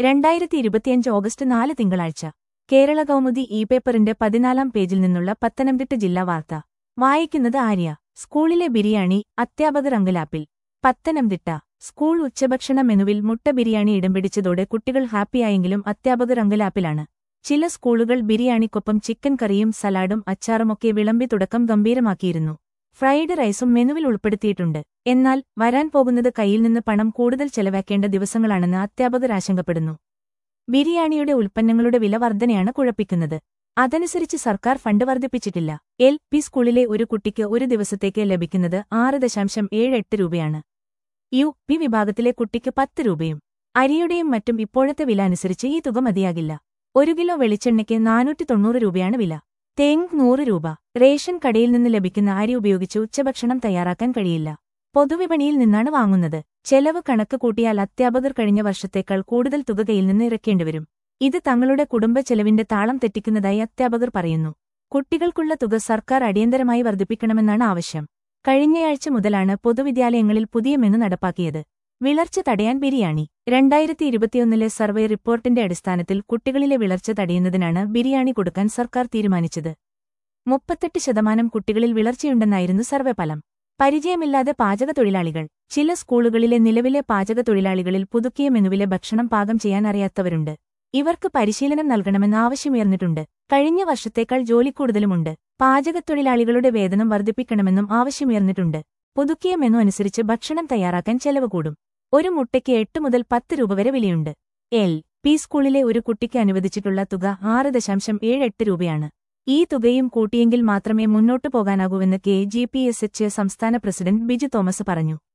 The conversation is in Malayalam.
രണ്ടായിരത്തി ഇരുപത്തിയഞ്ച് ഓഗസ്റ്റ് നാല് തിങ്കളാഴ്ച കേരള കൗമുദി ഇ പേപ്പറിന്റെ പതിനാലാം പേജിൽ നിന്നുള്ള പത്തനംതിട്ട ജില്ലാ വാർത്ത വായിക്കുന്നത് ആര്യ സ്കൂളിലെ ബിരിയാണി അധ്യാപകർ അങ്കലാപ്പിൽ പത്തനംതിട്ട സ്കൂൾ ഉച്ചഭക്ഷണ മെനുവിൽ മുട്ട ബിരിയാണി ഇടം പിടിച്ചതോടെ കുട്ടികൾ ഹാപ്പിയായെങ്കിലും അധ്യാപകർ അങ്കലാപ്പിലാണ് ചില സ്കൂളുകൾ ബിരിയാണിക്കൊപ്പം ചിക്കൻ കറിയും സലാഡും അച്ചാറുമൊക്കെ വിളമ്പി തുടക്കം ഗംഭീരമാക്കിയിരുന്നു ഫ്രൈഡ് റൈസും മെനുവിൽ ഉൾപ്പെടുത്തിയിട്ടുണ്ട് എന്നാൽ വരാൻ പോകുന്നത് കയ്യിൽ നിന്ന് പണം കൂടുതൽ ചെലവാക്കേണ്ട ദിവസങ്ങളാണെന്ന് അധ്യാപകർ ആശങ്കപ്പെടുന്നു ബിരിയാണിയുടെ ഉൽപ്പന്നങ്ങളുടെ വില വർധനയാണ് കുഴപ്പിക്കുന്നത് അതനുസരിച്ച് സർക്കാർ ഫണ്ട് വർദ്ധിപ്പിച്ചിട്ടില്ല എൽ പി സ്കൂളിലെ ഒരു കുട്ടിക്ക് ഒരു ദിവസത്തേക്ക് ലഭിക്കുന്നത് ആറ് ദശാംശം ഏഴ് എട്ട് രൂപയാണ് യു പി വിഭാഗത്തിലെ കുട്ടിക്ക് പത്ത് രൂപയും അരിയുടെയും മറ്റും ഇപ്പോഴത്തെ വില അനുസരിച്ച് ഈ തുക മതിയാകില്ല ഒരു കിലോ വെളിച്ചെണ്ണയ്ക്ക് നാനൂറ്റി തൊണ്ണൂറ് രൂപയാണ് വില തേങ്ങ് നൂറ് രൂപ റേഷൻ കടയിൽ നിന്ന് ലഭിക്കുന്ന അരി ഉപയോഗിച്ച് ഉച്ചഭക്ഷണം തയ്യാറാക്കാൻ കഴിയില്ല പൊതുവിപണിയിൽ നിന്നാണ് വാങ്ങുന്നത് ചെലവ് കണക്ക് കൂട്ടിയാൽ അധ്യാപകർ കഴിഞ്ഞ വർഷത്തേക്കാൾ കൂടുതൽ തുക കയ്യിൽ നിന്ന് ഇറക്കേണ്ടിവരും ഇത് തങ്ങളുടെ കുടുംബ ചെലവിന്റെ താളം തെറ്റിക്കുന്നതായി അധ്യാപകർ പറയുന്നു കുട്ടികൾക്കുള്ള തുക സർക്കാർ അടിയന്തരമായി വർദ്ധിപ്പിക്കണമെന്നാണ് ആവശ്യം കഴിഞ്ഞയാഴ്ച മുതലാണ് പൊതുവിദ്യാലയങ്ങളിൽ പുതിയ മെനു നടപ്പാക്കിയത് വിളർച്ച തടയാൻ ബിരിയാണി രണ്ടായിരത്തി ഇരുപത്തിയൊന്നിലെ സർവേ റിപ്പോർട്ടിന്റെ അടിസ്ഥാനത്തിൽ കുട്ടികളിലെ വിളർച്ച തടയുന്നതിനാണ് ബിരിയാണി കൊടുക്കാൻ സർക്കാർ തീരുമാനിച്ചത് മുപ്പത്തെട്ട് ശതമാനം കുട്ടികളിൽ വിളർച്ചയുണ്ടെന്നായിരുന്നു സർവേ ഫലം പരിചയമില്ലാതെ പാചകത്തൊഴിലാളികൾ ചില സ്കൂളുകളിലെ നിലവിലെ പാചകത്തൊഴിലാളികളിൽ പുതുക്കിയ മെനുവിലെ ഭക്ഷണം പാകം ചെയ്യാൻ അറിയാത്തവരുണ്ട് ഇവർക്ക് പരിശീലനം നൽകണമെന്ന് ആവശ്യമുയർന്നിട്ടുണ്ട് കഴിഞ്ഞ വർഷത്തേക്കാൾ ജോലി കൂടുതലുമുണ്ട് പാചകത്തൊഴിലാളികളുടെ വേതനം വർദ്ധിപ്പിക്കണമെന്നും ആവശ്യമുയർന്നിട്ടുണ്ട് പുതുക്കിയ മെനു അനുസരിച്ച് ഭക്ഷണം തയ്യാറാക്കാൻ ചെലവ് കൂടും ഒരു മുട്ടയ്ക്ക് എട്ട് മുതൽ പത്ത് രൂപ വരെ വിലയുണ്ട് എൽ പി സ്കൂളിലെ ഒരു കുട്ടിക്ക് അനുവദിച്ചിട്ടുള്ള തുക ആറ് ദശാംശം ഏഴ് എട്ട് രൂപയാണ് ഈ തുകയും കൂട്ടിയെങ്കിൽ മാത്രമേ മുന്നോട്ടു പോകാനാകൂവെന്ന് K G P S H സംസ്ഥാന പ്രസിഡന്റ് ബിജു തോമസ് പറഞ്ഞു